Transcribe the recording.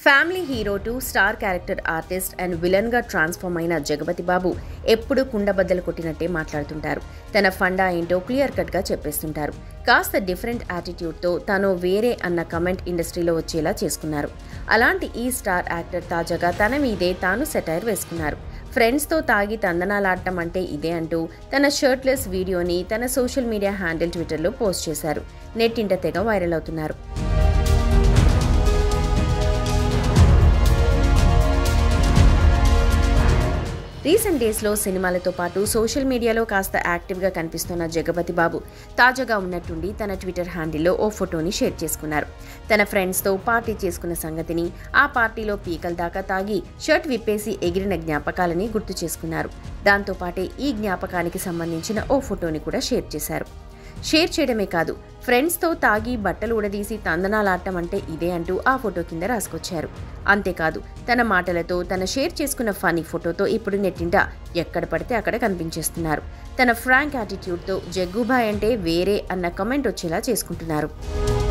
family hero to star character artist and విలన్గా transform అయిన జగపతి బాబు ఎప్పుడూ కుండబద్దలు కొట్టినట్టే మాట్లాడుతుంటారు తన ఫండా ఏంటో క్లియర్ కట్గా చెప్పేస్తుంటారు కాస్త డిఫరెంట్ యాటిట్యూడ్తో తను వేరే అన్న కమెంట్ ఇండస్ట్రీలో వచ్చేలా చేసుకున్నారు అలాంటి ఈ స్టార్ యాక్టర్ తాజాగా తన మీదే తాను సెటైర్ వేసుకున్నారు ఫ్రెండ్స్తో తాగి తందనాలాడటం అంటే ఇదే అంటూ తన షర్ట్లెస్ వీడియోని తన సోషల్ మీడియా హ్యాండిల్ ట్విట్టర్లో పోస్ట్ చేశారు నెట్టింట తెగ వైరల్ అవుతున్నారు రీసెంట్ డేస్లో సినిమాలతో పాటు సోషల్ మీడియాలో కాస్త యాక్టివ్గా కనిపిస్తున్న జగపతి బాబు తాజాగా ఉన్నట్టుండి తన ట్విట్టర్ హ్యాండిల్లో ఓ ఫోటోని షేర్ చేసుకున్నారు తన ఫ్రెండ్స్తో పార్టీ చేసుకున్న సంగతిని ఆ పార్టీలో పీకల దాకా తాగి షర్ట్ విప్పేసి ఎగిరిన జ్ఞాపకాలని గుర్తు చేసుకున్నారు దాంతోపాటే ఈ జ్ఞాపకానికి సంబంధించిన ఓ ఫోటోని కూడా షేర్ చేశారు షేర్ చేయడమే కాదు ఫ్రెండ్స్తో తాగి బట్టలు ఉడదీసి తందనాలాడటం అంటే ఇదే అంటూ ఆ ఫోటో కింద రాసుకొచ్చారు అంతేకాదు తన మాటలతో తన షేర్ చేసుకున్న ఫనీ ఫోటోతో ఇప్పుడు నెట్టింట ఎక్కడ పడితే అక్కడ కనిపించేస్తున్నారు తన ఫ్రాంక్ యాటిట్యూడ్తో జగ్గుబాయ్ అంటే వేరే అన్న కమెంట్ వచ్చేలా చేసుకుంటున్నారు